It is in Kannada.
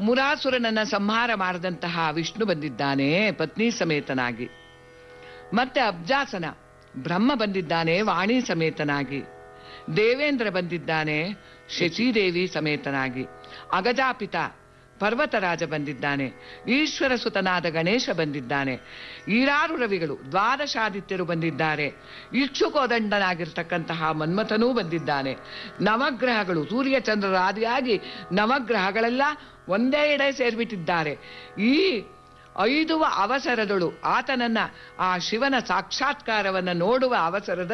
ಮುರಾಸುರನನ್ನ ಸಂಹಾರ ಮಾಡಿದಂತಹ ವಿಷ್ಣು ಬಂದಿದ್ದಾನೆ ಪತ್ನಿ ಸಮೇತನಾಗಿ ಮತ್ತೆ ಅಬ್ಜಾಸನ ಬ್ರಹ್ಮ ಬಂದಿದ್ದಾನೆ ವಾಣಿ ಸಮೇತನಾಗಿ ದೇವೇಂದ್ರ ಬಂದಿದ್ದಾನೆ ಶಚಿದೇವಿ ಸಮೇತನಾಗಿ ಅಗಜಾಪಿತ ಪರ್ವತರಾಜ ಬಂದಿದ್ದಾನೆ ಈಶ್ವರ ಸುತನಾದ ಗಣೇಶ ಬಂದಿದ್ದಾನೆ ಈರಾರು ರವಿಗಳು ದ್ವಾದಶಾದಿತ್ಯರು ಬಂದಿದ್ದಾರೆ ಇಕ್ಷುಕೋದಂಡನಾಗಿರ್ತಕ್ಕಂತಹ ಮನ್ಮಥನೂ ಬಂದಿದ್ದಾನೆ ನವಗ್ರಹಗಳು ಸೂರ್ಯ ಚಂದ್ರರಾದಿಯಾಗಿ ನವಗ್ರಹಗಳೆಲ್ಲ ಒಂದೇ ಎಡೆ ಸೇರ್ಬಿಟ್ಟಿದ್ದಾರೆ ಈ ಐದು ಅವಸರದಳು ಆತನನ್ನ ಆ ಶಿವನ ಸಾಕ್ಷಾತ್ಕಾರವನ್ನ ನೋಡುವ ಅವಸರದಲ್ಲಿ